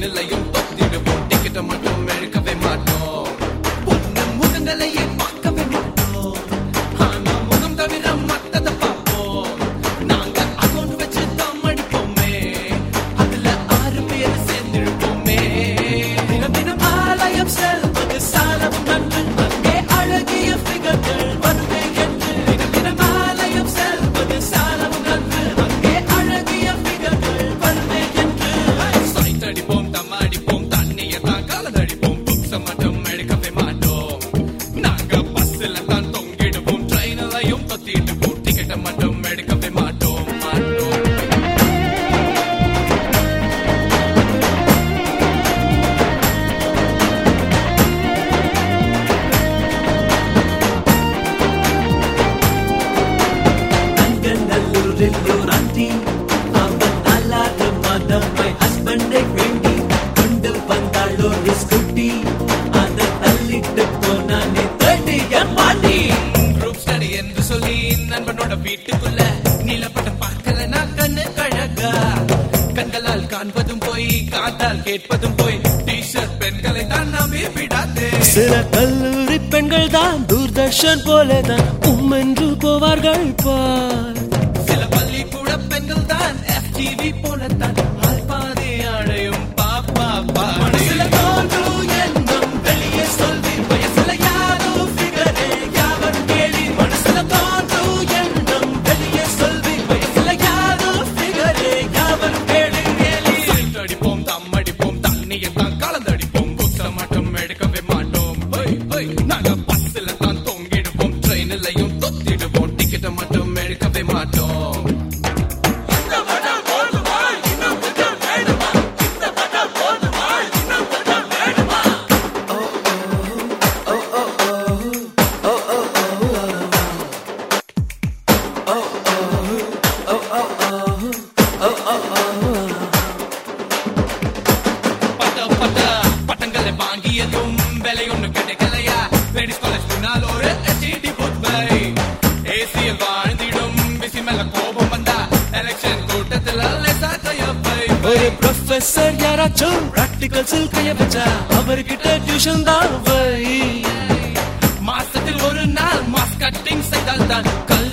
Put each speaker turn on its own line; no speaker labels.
ட்ரெயினிலையும் தொத்திடுவோம் டிக்கெட்டை மட்டும் எடுக்கவே மாட்டோம் பொண்ணு முகங்களையே பார்க்கவே மாட்டோம் ஆனா முகம் தவிர மத்தத பார்ப்போம் நாங்க அக்கௌண்ட் வச்சு தான் அடிப்போமே அதுல ஆறு பேர் சேர்ந்திருப்போமே தினம் தினம் ஆலயம் செல்வது சாலம் நன்று அங்கே அழகிய ஃபிகர்கள் வருவே என்று தினம் தினம் ஆலயம் செல்வது சாலம் நன்று அங்கே அழகிய ஃபிகர்கள் வருவே என்று சைட் அடிப்போம் தம் அடிப்போம் தண்ணியை தான் கலந்தடிப்போம் புக்ஸ மட்டும் எடுக்கவே மாட்டோம் நாங்க பஸ்ல தான் தொங்கிடுவோம் ட்ரெயினிலையும் தொத்திடுவோம் டிக்கெட்டை மட்டும் எடுக்கவே மாட்டோம் மாட்டோம்
கங்கநல்லூரில் ஒரு ஆண்டி அவன் அல்லாத மதம் மை ஹஸ்பண்டை வேண்டி கொண்டு வந்தாள் ஒரு ஸ்கூட்டி அதை தள்ளிட்டு போனானே தேடி என் பாட்டி
குரூப் ஸ்டடி என்று சொல்லி நண்பனோட வீட்டுக்குள்ள நீலப்பட்ட பார்க்கலனா கண்ணு கழகா கண்களால் காண்பதும் போய் காதால் கேட்பதும் போய் டிஷர்ட் பெண்களை தான் நம்பி விடாதே
சில கல்லூரி பெண்கள் தான் தூர்தர்ஷன் போலதான் உம்மென்று போவார்கள் பார்
சில பள்ளிக்கூட பெண்கள் தான் FTV போலத்தான் ஆள் பாதி அடையும் பாப்பா பா சில தோன்றும் எண்ணம் வெளியே சொல்லி வயசுல யாரோ ஃபிகரே யாவர் கேளி மனசுல தோன்றும் எண்ணம் வெளியே சொல்லி வயசுல யாரோ ஃபிகரே யாவர் கேளி கேளி சைட் அடிப்போம் தம் அடிப்போம் தண்ணியை தான் கலந்தடிப்போம் புக்ஸ மட்டும் எடுக்கவே மாட்டோம் ஹோய் ஹோய் நாங்க பஸ்ல தான் தொங்கிடுவோம் ட்ரெயினிலையும் தொத்திடுவோம் டிக்கெட்டை மட்டும் எடுக்கவே மாட்டோம் பட்ட பட்ட பட்டங்களை வாங்கியதும் விலை ஒண்ணு கிடைக்கலையா லேடிஸ் காலேஜ் முன்னால் ஒரு HED booth பை ஏசியில் வாழ்ந்திடும் பிசி மேல கோபம் வந்தா எலெக்ஷன் கூட்டத்தில் லேசா கையப்பை
ஒரு ப்ரொஃபசர் யாராச்சும் பிராக்டிகல்ஸில் கைய வச்சா அவர்கிட்ட டியூஷன் தான் வை
மாசத்தில் ஒரு நாள் மாஸ் கட்டிங் செய்தால் தான் கல்